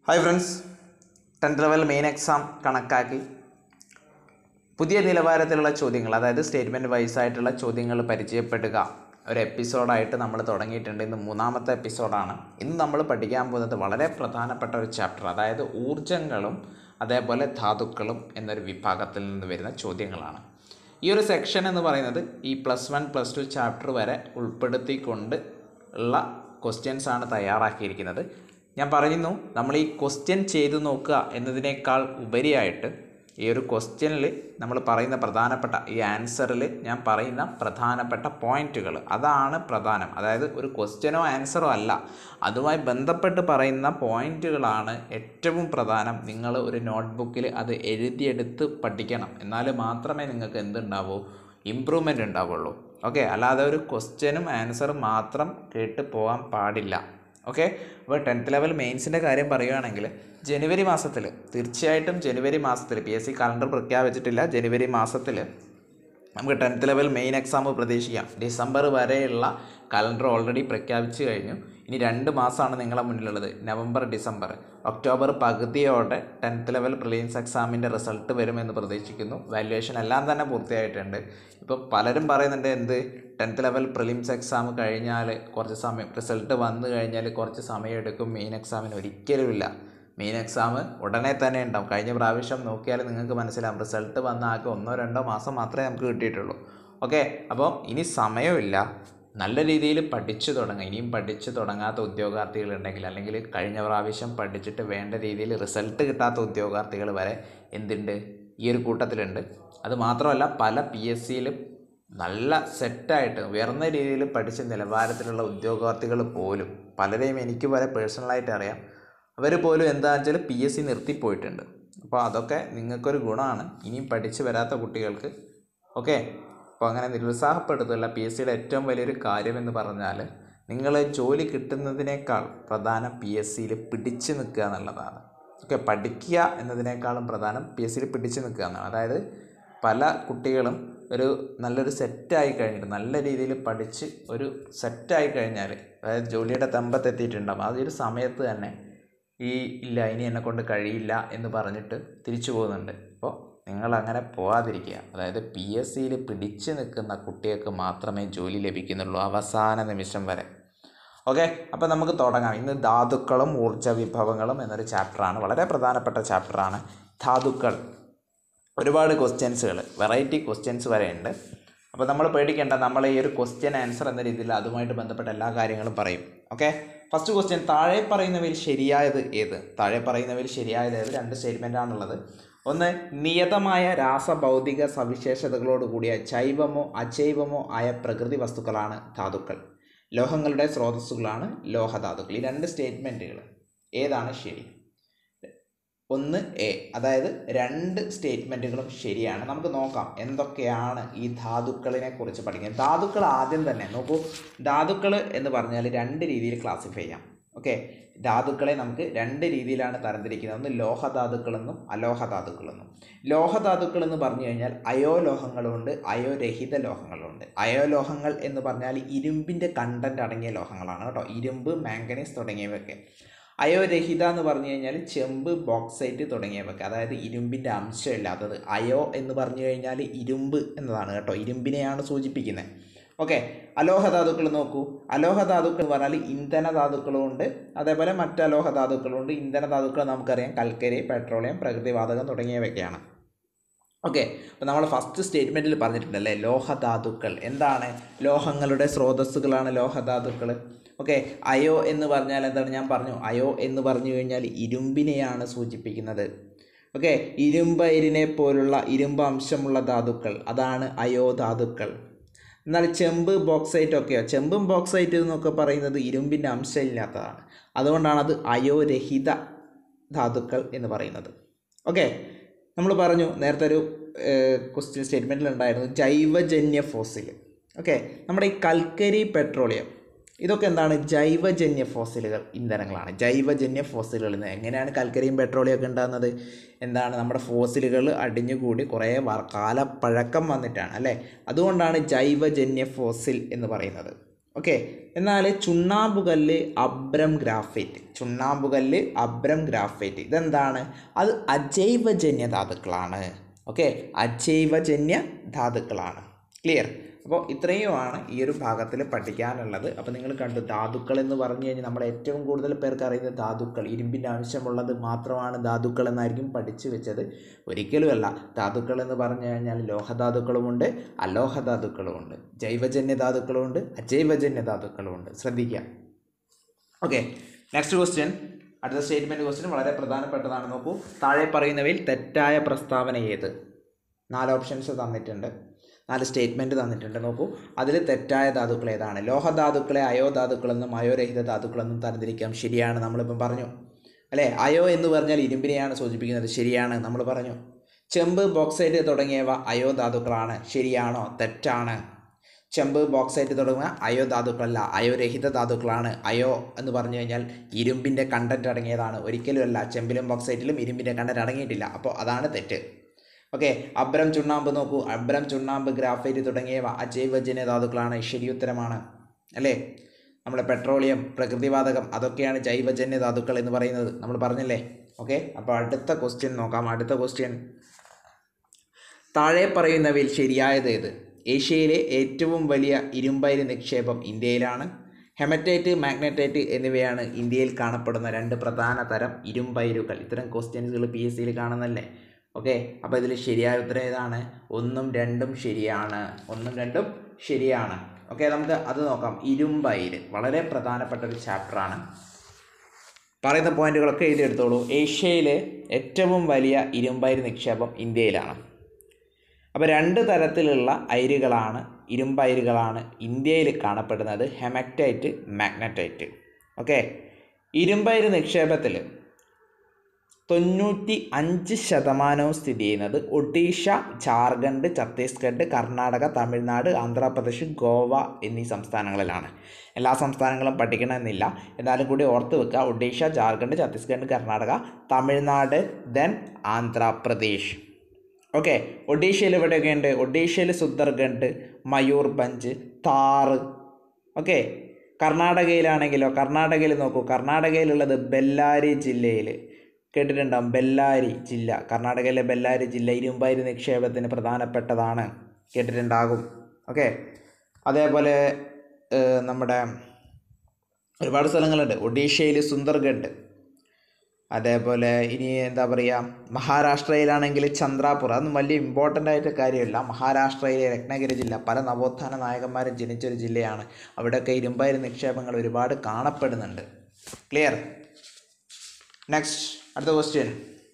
hi friends tenth level main exam കണക്കാക്കി പുതിയ നിലവാരത്തിലുള്ള ചോദ്യങ്ങൾ അതായത് സ്റ്റേറ്റ്മെൻറ്റ് വൈസ് ആയിട്ടുള്ള ചോദ്യങ്ങൾ പരിചയപ്പെടുക ഒരു എപ്പിസോഡായിട്ട് നമ്മൾ തുടങ്ങിയിട്ടുണ്ട് ഇന്ന് മൂന്നാമത്തെ എപ്പിസോഡാണ് ഇന്ന് നമ്മൾ പഠിക്കാൻ പോകുന്നത് വളരെ പ്രധാനപ്പെട്ട ഒരു ചാപ്റ്റർ അതായത് ഊർജങ്ങളും അതേപോലെ ധാതുക്കളും എന്നൊരു വിഭാഗത്തിൽ നിന്ന് വരുന്ന ചോദ്യങ്ങളാണ് ഈ ഒരു സെക്ഷൻ എന്ന് പറയുന്നത് ഈ plus one plus two chapter വരെ ഉൾപ്പെടുത്തിക്കൊണ്ട് ഉള്ള ക്വസ്റ്റ്യൻസ് ആണ് തയ്യാറാക്കിയിരിക്കുന്നത് ഞാൻ പറയുന്നു നമ്മൾ ഈ ക്വസ്റ്റ്യൻ ചെയ്തു നോക്കുക എന്നതിനേക്കാൾ ഉപരിയായിട്ട് ഈ ഒരു ക്വസ്റ്റ്യനിൽ നമ്മൾ പറയുന്ന പ്രധാനപ്പെട്ട ഈ ആൻസറിൽ ഞാൻ പറയുന്ന പ്രധാനപ്പെട്ട പോയിന്റുകൾ അതാണ് പ്രധാനം അതായത് ഒരു ക്വസ്റ്റ്യനോ ആൻസറോ അല്ല അതുമായി ബന്ധപ്പെട്ട് പറയുന്ന പോയിന്റുകളാണ് ഏറ്റവും പ്രധാനം നിങ്ങൾ ഒരു നോട്ട്ബുക്കിൽ അത് എഴുതിയെടുത്ത് പഠിക്കണം എന്നാൽ മാത്രമേ നിങ്ങൾക്ക് എന്തുണ്ടാവൂ ഇമ്പ്രൂവ്മെൻ്റ് ഉണ്ടാവുള്ളൂ ഓക്കെ അല്ലാതെ ഒരു ക്വസ്റ്റ്യനും ആൻസറും മാത്രം കേട്ട് പോകാൻ പാടില്ല ഓക്കെ അപ്പോൾ ടെൻത്ത് ലെവൽ മെയിൻസിൻ്റെ കാര്യം പറയുകയാണെങ്കിൽ ജനുവരി മാസത്തിൽ തീർച്ചയായിട്ടും ജനുവരി മാസത്തിൽ പി എസ് സി കലണ്ടർ പ്രഖ്യാപിച്ചിട്ടില്ല ജനുവരി മാസത്തിൽ നമുക്ക് ടെൻത്ത് ലെവൽ മെയിൻ എക്സാം പ്രതീക്ഷിക്കാം ഡിസംബർ വരെയുള്ള കലണ്ടർ ഓൾറെഡി പ്രഖ്യാപിച്ചു കഴിഞ്ഞു ഇനി രണ്ട് മാസമാണ് നിങ്ങളെ മുന്നിലുള്ളത് നവംബർ ഡിസംബർ ഒക്ടോബർ പകുതിയോടെ ടെൻത്ത് ലെവൽ പ്രിലിയൻസ് എക്സാമിൻ്റെ റിസൾട്ട് വരുമെന്ന് പ്രതീക്ഷിക്കുന്നു വാല്യുവേഷൻ എല്ലാം തന്നെ പൂർത്തിയായിട്ടുണ്ട് ഇപ്പോൾ പലരും പറയുന്നുണ്ട് എന്ത് ടെൻത്ത് ലെവൽ പ്രിലിംസ് എക്സാം കഴിഞ്ഞാൽ കുറച്ച് സമയം റിസൾട്ട് വന്നു കഴിഞ്ഞാൽ കുറച്ച് സമയം എടുക്കും മെയിൻ എക്സാമിന് ഒരിക്കലുമില്ല മെയിൻ എക്സാം ഉടനെ തന്നെ ഉണ്ടാവും കഴിഞ്ഞ പ്രാവശ്യം നോക്കിയാൽ നിങ്ങൾക്ക് മനസ്സിലാവും റിസൾട്ട് വന്ന ആകെ ഒന്നോ രണ്ടോ മാസം മാത്രമേ നമുക്ക് കിട്ടിയിട്ടുള്ളൂ ഓക്കെ അപ്പോൾ ഇനി സമയമില്ല നല്ല രീതിയിൽ പഠിച്ചു തുടങ്ങുക ഇനിയും പഠിച്ചു തുടങ്ങാത്ത ഉദ്യോഗാർത്ഥികളുണ്ടെങ്കിൽ അല്ലെങ്കിൽ കഴിഞ്ഞ പ്രാവശ്യം പഠിച്ചിട്ട് വേണ്ട രീതിയിൽ റിസൾട്ട് കിട്ടാത്ത ഉദ്യോഗാർത്ഥികൾ വരെ എന്തുണ്ട് ഈ ഒരു കൂട്ടത്തിലുണ്ട് അത് മാത്രമല്ല പല പി എസ് സിയിലും നല്ല സെറ്റായിട്ട് ഉയർന്ന രീതിയിൽ പഠിച്ച നിലവാരത്തിലുള്ള ഉദ്യോഗാർത്ഥികൾ പോലും പലരെയും എനിക്ക് വരെ പേഴ്സണലായിട്ട് അറിയാം അവർ പോലും എന്താണെന്ന് വെച്ചാൽ പി എസ് സി നിർത്തിപ്പോയിട്ടുണ്ട് അപ്പോൾ അതൊക്കെ നിങ്ങൾക്കൊരു ഗുണമാണ് ഇനിയും പഠിച്ചു വരാത്ത കുട്ടികൾക്ക് ഓക്കെ അപ്പോൾ അങ്ങനെ നിരുത്സാഹപ്പെടുത്തില്ല പി എസ് സിയുടെ ഏറ്റവും വലിയൊരു കാര്യമെന്ന് പറഞ്ഞാൽ നിങ്ങൾ ജോലി കിട്ടുന്നതിനേക്കാൾ പ്രധാനം പി എസ് സിയിൽ പിടിച്ചു നിൽക്കുക എന്നുള്ളതാണ് ഓക്കെ പഠിക്കുക എന്നതിനേക്കാളും പ്രധാനം പി എസ് സിയിൽ പിടിച്ചു നിൽക്കുക എന്നാണ് അതായത് പല കുട്ടികളും ഒരു നല്ലൊരു സെറ്റായി കഴിഞ്ഞിട്ട് നല്ല രീതിയിൽ പഠിച്ച് ഒരു സെറ്റായി കഴിഞ്ഞാൽ അതായത് ജോലിയുടെ തമ്പത്തെത്തിയിട്ടുണ്ടാകും ആ ഒരു സമയത്ത് തന്നെ ഈ ഇല്ല ഇനി എന്നെ കൊണ്ട് കഴിയില്ല എന്ന് പറഞ്ഞിട്ട് തിരിച്ചു പോകുന്നുണ്ട് അപ്പോൾ നിങ്ങൾ അങ്ങനെ പോവാതിരിക്കുക അതായത് പി എസ് സിയിൽ പിടിച്ചു നിൽക്കുന്ന കുട്ടികൾക്ക് മാത്രമേ ജോലി ലഭിക്കുന്നുള്ളൂ അവസാന നിമിഷം വരെ ഓക്കെ അപ്പോൾ നമുക്ക് തുടങ്ങാം ഇന്ന് ധാതുക്കളും ഊർജ്ജ വിഭവങ്ങളും എന്നൊരു ചാപ്റ്ററാണ് വളരെ പ്രധാനപ്പെട്ട ചാപ്റ്ററാണ് ധാതുക്കൾ ഒരുപാട് ക്വസ്റ്റ്യൻസുകൾ വെറൈറ്റി ക്വസ്റ്റ്യൻസ് വരെ ഉണ്ട് അപ്പോൾ നമ്മൾ പേടിക്കേണ്ട നമ്മൾ ഈ ഒരു ക്വസ്റ്റ്യൻ ആൻസർ എന്ന രീതിയിൽ അതുമായിട്ട് ബന്ധപ്പെട്ട എല്ലാ കാര്യങ്ങളും പറയും ഓക്കെ ഫസ്റ്റ് ക്വസ്റ്റ്യൻ താഴെ പറയുന്നവയിൽ ശരിയായത് ഏത് താഴെ പറയുന്നവയിൽ ശരിയായത് ഏത് രണ്ട് സ്റ്റേറ്റ്മെൻ്റ് ആണുള്ളത് ഒന്ന് നിയതമായ രാസഭൗതിക സവിശേഷതകളോട് കൂടിയ ജൈവമോ അജൈവമോ ആയ പ്രകൃതി വസ്തുക്കളാണ് ധാതുക്കൾ ലോഹങ്ങളുടെ സ്രോതസ്സുകളാണ് ലോഹധാതുക്കൾ ഈ രണ്ട് സ്റ്റേറ്റ്മെൻറ്റുകൾ ഏതാണ് ശരി ഒന്ന് എ അതായത് രണ്ട് സ്റ്റേറ്റ്മെൻറ്റുകളും ശരിയാണ് നമുക്ക് നോക്കാം എന്തൊക്കെയാണ് ഈ ധാതുക്കളിനെ കുറിച്ച് പഠിക്കുന്നത് ധാതുക്കൾ ആദ്യം തന്നെ നോക്കൂ ധാതുക്കൾ എന്ന് പറഞ്ഞാൽ രണ്ട് രീതിയിൽ ക്ലാസിഫൈ ചെയ്യാം ഓക്കെ ധാതുക്കളെ നമുക്ക് രണ്ട് രീതിയിലാണ് തരംതിരിക്കുന്നത് ഒന്ന് ലോഹധാതുക്കളെന്നും അലോഹധാതുക്കളെന്നും ലോഹധാതുക്കൾ എന്ന് പറഞ്ഞു കഴിഞ്ഞാൽ അയോലോഹങ്ങളുണ്ട് അയോരഹിത ലോഹങ്ങളുണ്ട് അയോലോഹങ്ങൾ എന്ന് പറഞ്ഞാൽ ഇരുമ്പിൻ്റെ കണ്ടന്റ് അടങ്ങിയ ലോഹങ്ങളാണ് കേട്ടോ ഇരുമ്പ് മാംഗനീസ് തുടങ്ങിയവയൊക്കെ അയോരഹിത എന്ന് പറഞ്ഞു കഴിഞ്ഞാൽ ചെമ്പ് ബോക്സൈറ്റ് തുടങ്ങിയവയൊക്കെ അതായത് ഇരുമ്പിൻ്റെ അംശമില്ലാത്തത് അയോ എന്ന് പറഞ്ഞു കഴിഞ്ഞാൽ ഇരുമ്പ് എന്നതാണ് കേട്ടോ ഇരുമ്പിനെയാണ് സൂചിപ്പിക്കുന്നത് ഓക്കെ അലോഹധാതുക്കൾ നോക്കൂ അലോഹധാതുക്കൾ എന്ന് പറഞ്ഞാൽ ഇന്ധനധാതുക്കളും ഉണ്ട് അതേപോലെ മറ്റ് അലോഹധാതുക്കളും ഉണ്ട് ഇന്ധനധാതുക്കൾ നമുക്കറിയാം കൽക്കരി പെട്രോളിയം പ്രകൃതിവാതകം തുടങ്ങിയവയൊക്കെയാണ് ഓക്കെ അപ്പോൾ നമ്മൾ ഫസ്റ്റ് സ്റ്റേറ്റ്മെൻറ്റിൽ പറഞ്ഞിട്ടുണ്ടല്ലേ ലോഹധാതുക്കൾ എന്താണ് ലോഹങ്ങളുടെ സ്രോതസ്സുകളാണ് ലോഹധാതുക്കൾ ഓക്കെ അയോ എന്ന് പറഞ്ഞാൽ എന്താണ് ഞാൻ പറഞ്ഞു അയോ എന്ന് പറഞ്ഞു കഴിഞ്ഞാൽ ഇരുമ്പിനെയാണ് സൂചിപ്പിക്കുന്നത് ഓക്കെ ഇരുമ്പയിരിനെ പോലുള്ള ഇരുമ്പ് അംശമുള്ള ധാതുക്കൾ അതാണ് അയോ ധാതുക്കൾ എന്നാൽ ചെമ്പ് ബോക്സൈറ്റ് ഒക്കെയോ ചെമ്പും ബോക്സൈറ്റ് എന്നൊക്കെ പറയുന്നത് ഇരുമ്പിൻ്റെ അംശമില്ലാത്തതാണ് അതുകൊണ്ടാണ് അത് അയോരഹിത ധാതുക്കൾ എന്ന് പറയുന്നത് ഓക്കെ നമ്മൾ പറഞ്ഞു നേരത്തെ ഒരു ക്വസ്റ്റ്യൻ സ്റ്റേറ്റ്മെൻറ്റിൽ ഉണ്ടായിരുന്നു ജൈവജന്യ ഫോസിൽ ഓക്കെ നമ്മുടെ ഈ കൽക്കരി പെട്രോളിയം ഇതൊക്കെ എന്താണ് ജൈവജന്യ ഫോസിലുകൾ ഇന്ധനങ്ങളാണ് ജൈവജന്യ ഫോസിലുകൾ എന്ന് എങ്ങനെയാണ് കൽക്കരിയും പെട്രോളിയം ഒക്കെ ഉണ്ടാകുന്നത് എന്താണ് നമ്മുടെ ഫോസിലുകൾ അടിഞ്ഞുകൂടി കുറേ കാലപ്പഴക്കം വന്നിട്ടാണ് അല്ലേ അതുകൊണ്ടാണ് ജൈവജന്യ ഫോസിൽ എന്ന് പറയുന്നത് ഓക്കെ എന്നാൽ ചുണ്ണാമ്പുകല്ല് അബ്രം ഗ്രാഫൈറ്റ് ചുണ്ണാമ്പുകല്ല് അബ്രം ഗ്രാഫൈറ്റ് ഇതെന്താണ് അത് അജൈവജന്യ ധാതുക്കളാണ് ഓക്കെ അജൈവജന്യ ധാതുക്കളാണ് ക്ലിയർ അപ്പോൾ ഇത്രയുമാണ് ഈ ഒരു ഭാഗത്തിൽ പഠിക്കാനുള്ളത് അപ്പോൾ നിങ്ങൾ കണ്ടു ധാതുക്കൾ എന്ന് പറഞ്ഞു കഴിഞ്ഞാൽ നമ്മൾ ഏറ്റവും കൂടുതൽ പേർക്ക് അറിയുന്നത് ധാതുക്കൾ ഇരുമ്പിൻ്റെ ആവശ്യമുള്ളത് മാത്രമാണ് ധാതുക്കൾ എന്നായിരിക്കും പഠിച്ചു വെച്ചത് ഒരിക്കലുമല്ല ധാതുക്കൾ എന്ന് പറഞ്ഞു കഴിഞ്ഞാൽ ലോഹധാതുക്കളുമുണ്ട് അലോഹധാതുക്കളുമുണ്ട് ജൈവജന്യ ധാതുക്കളുമുണ്ട് അജൈവജന്യ ധാതുക്കളുമുണ്ട് ശ്രദ്ധിക്കുക ഓക്കെ നെക്സ്റ്റ് ക്വസ്റ്റ്യൻ അടുത്ത സ്റ്റേറ്റ്മെൻറ്റ് ക്വസ്റ്റ്യൻ വളരെ പ്രധാനപ്പെട്ടതാണ് നോക്കൂ താഴെ പറയുന്നവയിൽ തെറ്റായ പ്രസ്താവന ഏത് നാല് ഓപ്ഷൻസ് തന്നിട്ടുണ്ട് നാല് സ്റ്റേറ്റ്മെൻറ്റ് തന്നിട്ടുണ്ട് നോക്കൂ അതിൽ തെറ്റായ ധാതുക്കൾ ഏതാണ് ലോഹധാതുക്കളെ അയോധാതുക്കളെന്നും അയോരഹിത ധാതുക്കളെന്നും തരംതിരിക്കാം ശരിയാണ് നമ്മളിപ്പം പറഞ്ഞു അല്ലേ അയോ എന്ന് പറഞ്ഞാൽ ഇരുമ്പിനെയാണ് സൂചിപ്പിക്കുന്നത് ശരിയാണ് നമ്മൾ പറഞ്ഞു ചെമ്പ് ബോക്സൈറ്റ് തുടങ്ങിയവ അയോധാതുക്കളാണ് ശരിയാണോ തെറ്റാണ് ചെമ്പ് ബോക്സൈറ്റ് തുടങ്ങിയ അയോ ധാതുക്കളല്ല അയോരഹിത ധാതുക്കളാണ് അയോ എന്ന് പറഞ്ഞു കഴിഞ്ഞാൽ ഇരുമ്പിൻ്റെ കണ്ടന്റ് അടങ്ങിയതാണ് ഒരിക്കലുമല്ല ചെമ്പിലും ബോക്സൈറ്റിലും ഇരുമ്പിൻ്റെ കണ്ടന്റ് അടങ്ങിയിട്ടില്ല അപ്പോൾ അതാണ് തെറ്റ് ഓക്കെ അബ്രം ചുണ്ണാമ്പ് നോക്കൂ അബ്രം ചുണ്ണാമ്പ് ഗ്രാഫൈറ്റ് തുടങ്ങിയവ അജൈവജന്യ ധാതുക്കളാണ് ശരി ഉത്തരമാണ് അല്ലേ നമ്മുടെ പെട്രോളിയം പ്രകൃതിവാതകം അതൊക്കെയാണ് ജൈവജന്യ ധാതുക്കൾ എന്ന് പറയുന്നത് നമ്മൾ പറഞ്ഞില്ലേ ഓക്കെ അപ്പോൾ അടുത്ത ക്വസ്റ്റ്യൻ നോക്കാം അടുത്ത ക്വസ്റ്റ്യൻ താഴെ പറയുന്നവയിൽ ശരിയായത് ഏത് ഏഷ്യയിലെ ഏറ്റവും വലിയ ഇരുമ്പയിര് നിക്ഷേപം ഇന്ത്യയിലാണ് ഹെമറ്റൈറ്റ് മാഗ്നറ്റൈറ്റ് എന്നിവയാണ് ഇന്ത്യയിൽ കാണപ്പെടുന്ന രണ്ട് പ്രധാന തരം ഇരുമ്പയിരുകൾ ഇത്തരം ക്വസ്റ്റ്യൻസുകൾ പി എസ് സിയിൽ കാണുന്നല്ലേ ഓക്കെ അപ്പോൾ ഇതിൽ ശരിയായ ഉത്തരം ഏതാണ് ഒന്നും രണ്ടും ശരിയാണ് ഒന്നും രണ്ടും ശരിയാണ് ഓക്കെ നമുക്ക് അത് നോക്കാം ഇരുമ്പയിര് വളരെ പ്രധാനപ്പെട്ട ഒരു ചാപ്റ്ററാണ് പറയുന്ന പോയിന്റുകളൊക്കെ എഴുതിയെടുത്തോളൂ ഏഷ്യയിലെ ഏറ്റവും വലിയ ഇരുമ്പയിര് നിക്ഷേപം ഇന്ത്യയിലാണ് അപ്പോൾ രണ്ട് തരത്തിലുള്ള അയിരുകളാണ് ഇരുമ്പയിരുകളാണ് ഇന്ത്യയിൽ കാണപ്പെടുന്നത് ഹെമക്റ്റൈറ്റ് മാഗ്നറ്റൈറ്റ് ഓക്കെ ഇരുമ്പയിര് നിക്ഷേപത്തിൽ തൊണ്ണൂറ്റി അഞ്ച് ശതമാനവും സ്ഥിതി ചെയ്യുന്നത് ഒഡീഷ ജാർഖണ്ഡ് ഛത്തീസ്ഗഡ് കർണാടക തമിഴ്നാട് ആന്ധ്രാപ്രദേശ് ഗോവ എന്നീ സംസ്ഥാനങ്ങളിലാണ് എല്ലാ സംസ്ഥാനങ്ങളും പഠിക്കണമെന്നില്ല എന്നാലും കൂടി ഓർത്ത് വെക്കുക ഒഡീഷ ജാർഖണ്ഡ് ഛത്തീസ്ഗഡ് കർണാടക തമിഴ്നാട് ദെൻ ആന്ധ്രാപ്രദേശ് ഓക്കെ ഒഡീഷയിൽ എവിടെയൊക്കെ ഉണ്ട് ഒഡീഷയിൽ സുന്ദർഗഡ് മയൂർഭഞ്ച് താറ് ഓക്കെ കർണാടകയിലാണെങ്കിലോ കർണാടകയിൽ നോക്കൂ കർണാടകയിലുള്ളത് ബെല്ലാരി ജില്ലയിൽ കേട്ടിട്ടുണ്ടാവും ബെല്ലാരി ജില്ല കർണാടകയിലെ ബെല്ലാരി ജില്ല ഇരുമ്പായിര് നിക്ഷേപത്തിന് പ്രധാനപ്പെട്ടതാണ് കേട്ടിട്ടുണ്ടാകും ഓക്കെ അതേപോലെ ഏഹ്, നമ്മുടെ ഒരുപാട് സ്ഥലങ്ങളുണ്ട് ഒഡീഷയിൽ സുന്ദർഗഡ് അതേപോലെ ഇനി എന്താ പറയുക മഹാരാഷ്ട്രയിലാണെങ്കിൽ ചന്ദ്രാപുർ അതൊന്നും വലിയ ഇമ്പോർട്ടൻ്റ് ആയിട്ട് കാര്യമില്ല മഹാരാഷ്ട്രയിലെ രത്നഗിരി ജില്ല പല നവോത്ഥാന നായകന്മാരും ജനിച്ചൊരു ജില്ലയാണ് അവിടെയൊക്കെ ഇരുമ്പായിര് നിക്ഷേപങ്ങൾ ഒരുപാട് കാണപ്പെടുന്നുണ്ട് ക്ലിയർ നെക്സ്റ്റ് അടുത്ത ക്വസ്റ്റ്യൻ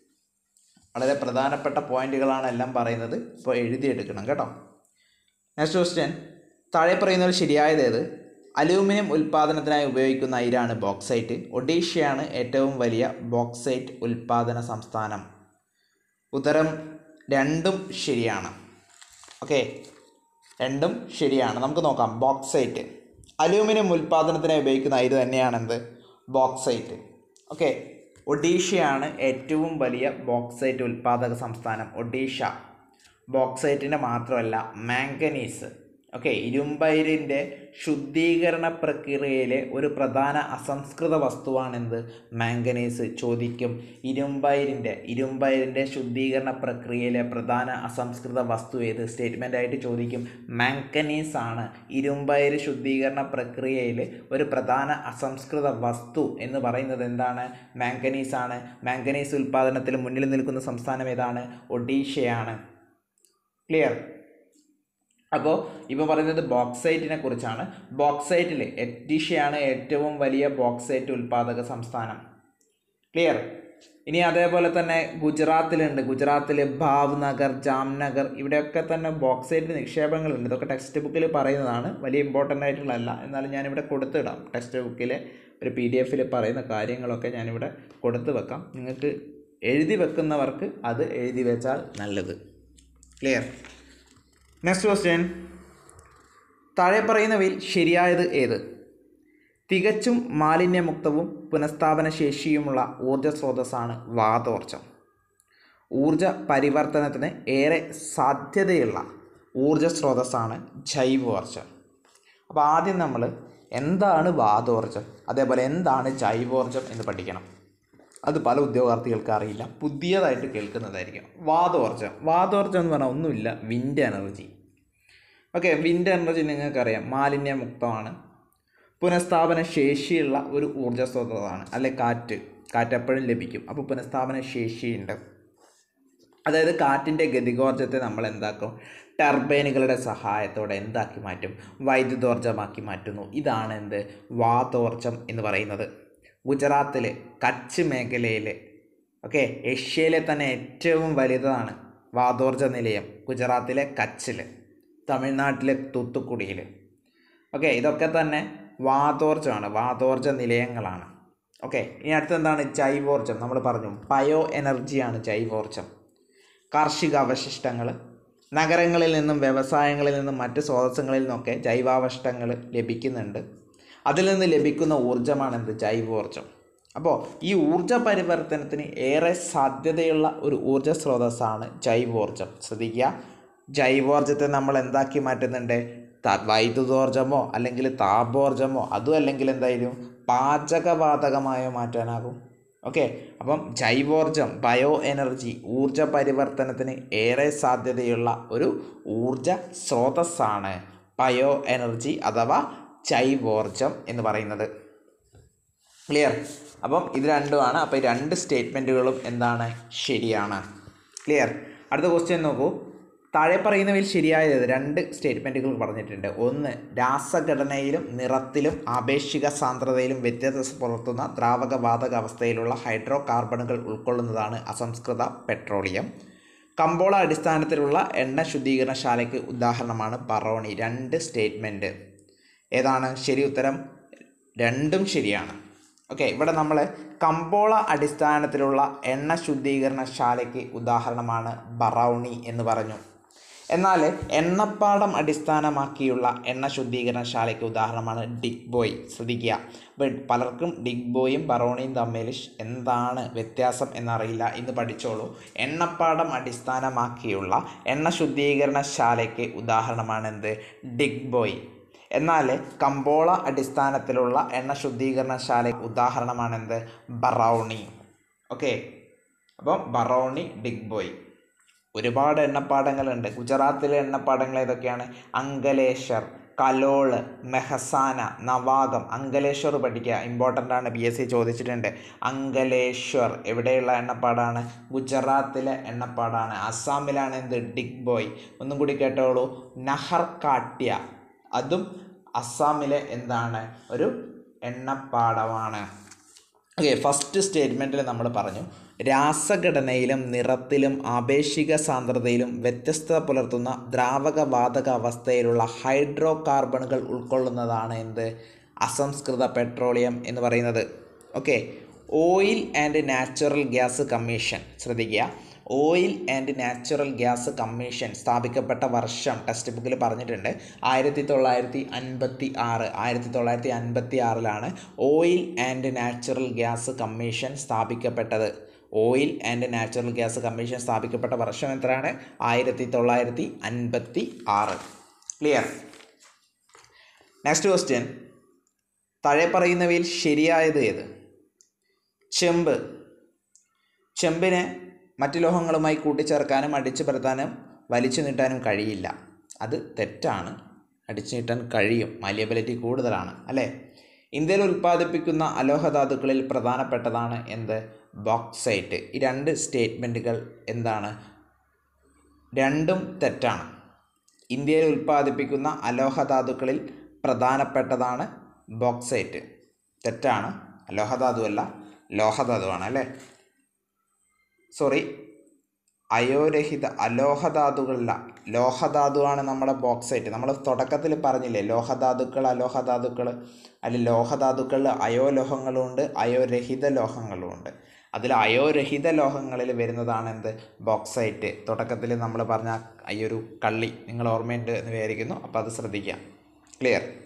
വളരെ പ്രധാനപ്പെട്ട പോയിന്റുകളാണ് എല്ലാം പറയുന്നത് ഇപ്പോൾ എഴുതിയെടുക്കണം കേട്ടോ നെക്സ്റ്റ് ക്വസ്റ്റ്യൻ താഴെ പറയുന്നതിൽ ശരിയായത് ഏത് അലൂമിനിയം ഉൽപ്പാദനത്തിനായി ഉപയോഗിക്കുന്ന അയിരാണ് ബോക്സൈറ്റ് ഒഡീഷയാണ് ഏറ്റവും വലിയ ബോക്സൈറ്റ് ഉൽപ്പാദന സംസ്ഥാനം ഉത്തരം രണ്ടും ശരിയാണ് ഓക്കെ രണ്ടും ശരിയാണ് നമുക്ക് നോക്കാം ബോക്സൈറ്റ് അലൂമിനിയം ഉൽപ്പാദനത്തിനായി ഉപയോഗിക്കുന്ന അയിര് തന്നെയാണെന്ത് ബോക്സൈറ്റ് ഓക്കെ ഒഡീഷയാണ് ഏറ്റവും വലിയ ബോക്സൈറ്റ് ഉൽപ്പാദക സംസ്ഥാനം ഒഡീഷ ബോക്സൈറ്റിൻ്റെ മാത്രമല്ല മാംഗനീസ് ഓക്കെ ഇരുമ്പയിരിൻ്റെ ശുദ്ധീകരണ പ്രക്രിയയിലെ ഒരു പ്രധാന അസംസ്കൃത വസ്തുവാണെന്ത് മാംഗനീസ് ചോദിക്കും ഇരുമ്പയിരിൻ്റെ ഇരുമ്പയിരിൻ്റെ ശുദ്ധീകരണ പ്രക്രിയയിലെ പ്രധാന അസംസ്കൃത വസ്തു ഏത് സ്റ്റേറ്റ്മെൻ്റ് ആയിട്ട് ചോദിക്കും മാംഗനീസ് ആണ് ഇരുമ്പയിര് ശുദ്ധീകരണ പ്രക്രിയയിൽ ഒരു പ്രധാന അസംസ്കൃത വസ്തു എന്ന് പറയുന്നത് എന്താണ് മാംഗനീസ് ആണ് മാംഗനീസ് ഉൽപ്പാദനത്തിൽ മുന്നിൽ നിൽക്കുന്ന സംസ്ഥാനം ഏതാണ് ഒഡീഷയാണ് ക്ലിയർ അപ്പോൾ ഇപ്പോൾ പറയുന്നത് ബോക്സൈറ്റിനെ കുറിച്ചാണ് ബോക്സൈറ്റിൽ ഒഡീഷയാണ് ഏറ്റവും വലിയ ബോക്സൈറ്റ് ഉൽപ്പാദക സംസ്ഥാനം ക്ലിയർ ഇനി അതേപോലെ തന്നെ ഗുജറാത്തിലുണ്ട് ഗുജറാത്തിൽ ഭാവ്നഗർ ജാംനഗർ ഇവിടെയൊക്കെ തന്നെ ബോക്സൈറ്റ് നിക്ഷേപങ്ങളുണ്ട് ഇതൊക്കെ ടെക്സ്റ്റ് ബുക്കിൽ പറയുന്നതാണ് വലിയ ഇമ്പോർട്ടൻ്റ് ആയിട്ടുള്ളതല്ല എന്നാലും ഞാനിവിടെ കൊടുത്തിടാം ടെക്സ്റ്റ് ബുക്കിൽ ഒരു പി ഡി എഫിൽ പറയുന്ന കാര്യങ്ങളൊക്കെ ഞാനിവിടെ കൊടുത്തു വെക്കാം നിങ്ങൾക്ക് എഴുതി വെക്കുന്നവർക്ക് അത് എഴുതി വെച്ചാൽ നല്ലത് ക്ലിയർ നെക്സ്റ്റ് ക്വസ്റ്റ്യൻ താഴെ പറയുന്നവയിൽ ശരിയായത് ഏത് തികച്ചും മാലിന്യമുക്തവും പുനഃസ്ഥാപന ശേഷിയുമുള്ള ഊർജ സ്രോതസ്സാണ് വാതോർജം ഊർജ പരിവർത്തനത്തിന് ഏറെ സാധ്യതയുള്ള ഊർജ സ്രോതസ്സാണ് ജൈവോർജം അപ്പോൾ ആദ്യം നമ്മൾ എന്താണ് വാതോർജം അതേപോലെ എന്താണ് ജൈവോർജം എന്ന് പഠിക്കണം അത് പല ഉദ്യോഗാർത്ഥികൾക്ക് അറിയില്ല പുതിയതായിട്ട് കേൾക്കുന്നതായിരിക്കും വാതോർജം വാതോർജം എന്ന് പറഞ്ഞാൽ ഒന്നുമില്ല wind energy okay wind energy നിങ്ങൾക്കറിയാം മാലിന്യമുക്തമാണ് പുനഃസ്ഥാപന ശേഷിയുള്ള ഒരു ഊർജ്ജ സ്രോതസ്സാണ് അല്ലെ കാറ്റ് കാറ്റ് എപ്പോഴും ലഭിക്കും അപ്പോൾ പുനഃസ്ഥാപന ശേഷിയുണ്ട് അതായത് കാറ്റിൻ്റെ ഗതികോർജ്ജത്തെ നമ്മൾ എന്താക്കും ടർബൈനുകളുടെ സഹായത്തോടെ എന്താക്കി മാറ്റും വൈദ്യുതോർജ്ജമാക്കി മാറ്റുന്നു ഇതാണ് എന്ത് വാതോർജ്ജം എന്ന് പറയുന്നത് ഗുജറാത്തിലെ കച്ച് മേഖലയിലെ ഓക്കെ ഏഷ്യയിലെ തന്നെ ഏറ്റവും വലുതാണ് വാതോർജ്ജ നിലയം ഗുജറാത്തിലെ കച്ചിൽ തമിഴ്നാട്ടിലെ തൂത്തുക്കുടിയിൽ ഓക്കെ ഇതൊക്കെ തന്നെ വാതോർജ്ജമാണ് വാതോർജ്ജ നിലയങ്ങളാണ് ഓക്കെ ഇനി അടുത്ത എന്താണ് ജൈവോർജ്ജം നമ്മൾ പറഞ്ഞു ബയോ എനർജിയാണ് ജൈവോർജ്ജം കാർഷിക അവശിഷ്ടങ്ങൾ നഗരങ്ങളിൽ നിന്നും വ്യവസായങ്ങളിൽ നിന്നും മറ്റ് സ്രോതസ്സുകളിൽ നിന്നൊക്കെ ജൈവാവശിഷ്ടങ്ങൾ ലഭിക്കുന്നുണ്ട് അതിൽ നിന്ന് ലഭിക്കുന്ന ഊർജ്ജമാണ് എന്ത് ജൈവോർജ്ജം അപ്പോൾ ഈ ഊർജ്ജ പരിവർത്തനത്തിന് ഏറെ സാധ്യതയുള്ള ഒരു ഊർജ്ജ സ്രോതസ്സാണ് ജൈവോർജ്ജം ശ്രദ്ധിക്കുക ജൈവോർജ്ജത്തെ നമ്മൾ എന്താക്കി മാറ്റുന്നുണ്ട് ത- വൈദ്യുതോർജ്ജമോ അല്ലെങ്കിൽ താപോർജ്ജമോ അതും അല്ലെങ്കിൽ എന്തായാലും പാചകവാതകമായോ മാറ്റാനാകും ഓക്കെ അപ്പം ജൈവോർജ്ജം ബയോ എനർജി ഊർജ പരിവർത്തനത്തിന് ഏറെ സാധ്യതയുള്ള ഒരു ഊർജ സ്രോതസ്സാണ് ബയോ എനർജി അഥവാ ജൈവോർജം എന്ന് പറയുന്നത് ക്ലിയർ അപ്പം ഇത് രണ്ടുമാണ് അപ്പോൾ ഈ രണ്ട് സ്റ്റേറ്റ്മെൻറ്റുകളും എന്താണ് ശരിയാണ് ക്ലിയർ അടുത്ത ക്വസ്റ്റ്യൻ നോക്കൂ താഴെ പറയുന്നവയിൽ ശരിയായത് രണ്ട് സ്റ്റേറ്റ്മെൻറ്റുകൾ പറഞ്ഞിട്ടുണ്ട് ഒന്ന് രാസഘടനയിലും നിറത്തിലും ആപേക്ഷിക സാന്ദ്രതയിലും വ്യത്യസ്ത പുലർത്തുന്ന ദ്രാവക വാതക അവസ്ഥയിലുള്ള ഹൈഡ്രോ കാർബണുകൾ ഉൾക്കൊള്ളുന്നതാണ് അസംസ്കൃത പെട്രോളിയം കമ്പോള അടിസ്ഥാനത്തിലുള്ള എണ്ണ ശുദ്ധീകരണശാലയ്ക്ക് ഉദാഹരണമാണ് പറോണി രണ്ട് സ്റ്റേറ്റ്മെൻറ്റ് ഏതാണ് ശരി ഉത്തരം രണ്ടും ശരിയാണ് ഓക്കെ ഇവിടെ നമ്മൾ കമ്പോള അടിസ്ഥാനത്തിലുള്ള എണ്ണ ശുദ്ധീകരണശാലയ്ക്ക് ഉദാഹരണമാണ് ബറൗണി എന്ന് പറഞ്ഞു എന്നാൽ എണ്ണപ്പാടം അടിസ്ഥാനമാക്കിയുള്ള എണ്ണ ശുദ്ധീകരണശാലയ്ക്ക് ഉദാഹരണമാണ് ഡിഗ് ബോയ് ശ്രദ്ധിക്കുക അപ്പോൾ പലർക്കും ഡിഗ് ബോയും ബറോണിയും തമ്മിൽ ഷ് എന്താണ് വ്യത്യാസം എന്നറിയില്ല ഇന്ന് പഠിച്ചോളൂ എണ്ണപ്പാടം അടിസ്ഥാനമാക്കിയുള്ള എണ്ണ ശുദ്ധീകരണശാലയ്ക്ക് ഉദാഹരണമാണ് എന്ത് ഡിഗ് ബോയ് എന്നാൽ കമ്പോള അടിസ്ഥാനത്തിലുള്ള എണ്ണ ശുദ്ധീകരണശാല ഉദാഹരണമാണ് എന്ത് ബറൗണി ഓക്കെ അപ്പം ബറൗണി ഡിഗ് ബോയ് ഒരുപാട് എണ്ണപ്പാടങ്ങളുണ്ട് ഗുജറാത്തിലെ എണ്ണപ്പാടങ്ങൾ ഏതൊക്കെയാണ് അങ്കലേശ്വർ കലോള് മെഹസാന നവാഗം അങ്കലേശ്വർ പഠിക്കുക ഇമ്പോർട്ടൻ്റ് ആണ് പി എസ് സി ചോദിച്ചിട്ടുണ്ട് അങ്കലേശ്വർ എവിടെയുള്ള എണ്ണപ്പാടാണ് ഗുജറാത്തിലെ എണ്ണപ്പാടാണ് അസ്സാമിലാണ് എന്ത് ഡിഗ് ബോയ് ഒന്നും കൂടി കേട്ടോളൂ നഹർ കാട്യ അതും അസ്സാമിലെ എന്താണ് ഒരു എണ്ണപ്പാടമാണ് ഓക്കെ ഫസ്റ്റ് സ്റ്റേറ്റ്മെൻറ്റിൽ നമ്മൾ പറഞ്ഞു രാസഘടനയിലും നിറത്തിലും ആപേക്ഷിക സാന്ദ്രതയിലും വ്യത്യസ്തത പുലർത്തുന്ന ദ്രാവക വാതക അവസ്ഥയിലുള്ള ഹൈഡ്രോ കാർബണുകൾ ഉൾക്കൊള്ളുന്നതാണ് എന്ത് അസംസ്കൃത പെട്രോളിയം എന്ന് പറയുന്നത് okay oil and natural gas commission ശ്രദ്ധിക്കുക oil and natural gas commission സ്ഥാപിക്കപ്പെട്ട വർഷം ടെക്സ്റ്റ് ബുക്കിൽ പറഞ്ഞിട്ടുണ്ട് ആയിരത്തി തൊള്ളായിരത്തി അൻപത്തി ആറ് ആയിരത്തി തൊള്ളായിരത്തി അൻപത്തി ആറിലാണ് oil and natural gas commission സ്ഥാപിക്കപ്പെട്ടത് oil and natural gas commission സ്ഥാപിക്കപ്പെട്ട വർഷം എത്രയാണ് ആയിരത്തി തൊള്ളായിരത്തി അൻപത്തി ആറ് ക്ലിയർ നെക്സ്റ്റ് ക്വസ്റ്റ്യൻ താഴെ പറയുന്നവയിൽ ശരിയായത് ഏത് ചെമ്പ് ചെമ്പിനെ മറ്റു ലോഹങ്ങളുമായി കൂട്ടിച്ചേർക്കാനും അടിച്ചു പരത്താനും വലിച്ചു നീട്ടാനും കഴിയില്ല അത് തെറ്റാണ് അടിച്ചു നീട്ടാൻ കഴിയും മാലിയബിലിറ്റി കൂടുതലാണ് അല്ലേ ഇന്ത്യയിൽ ഉൽപ്പാദിപ്പിക്കുന്ന അലോഹധാതുക്കളിൽ പ്രധാനപ്പെട്ടതാണ് എന്ത് ബോക്സൈറ്റ് ഈ രണ്ട് സ്റ്റേറ്റ്മെൻറ്റുകൾ എന്താണ് രണ്ടും തെറ്റാണ് ഇന്ത്യയിൽ ഉൽപ്പാദിപ്പിക്കുന്ന അലോഹധാതുക്കളിൽ പ്രധാനപ്പെട്ടതാണ് ബോക്സൈറ്റ് തെറ്റാണ് അലോഹധാതുവല്ല ലോഹധാതുവാണ് അല്ലേ സോറി അയോരഹിത അലോഹധാതുകളല്ല ലോഹധാതുവാണ് നമ്മുടെ ബോക്സൈറ്റ് നമ്മൾ തുടക്കത്തിൽ പറഞ്ഞില്ലേ ലോഹധാതുക്കൾ അലോഹധാതുക്കൾ അതിൽ ലോഹധാതുക്കളിൽ അയോലോഹങ്ങളുണ്ട് അയോരഹിത ലോഹങ്ങളുമുണ്ട് അതിൽ അയോരഹിത ലോഹങ്ങളിൽ വരുന്നതാണ് എന്ത് ബോക്സൈറ്റ് തുടക്കത്തിൽ നമ്മൾ പറഞ്ഞ ഈ ഒരു കള്ളി നിങ്ങൾ ഓർമ്മയുണ്ട് എന്ന് വിചാരിക്കുന്നു അപ്പോൾ അത് ശ്രദ്ധിക്കാം ക്ലിയർ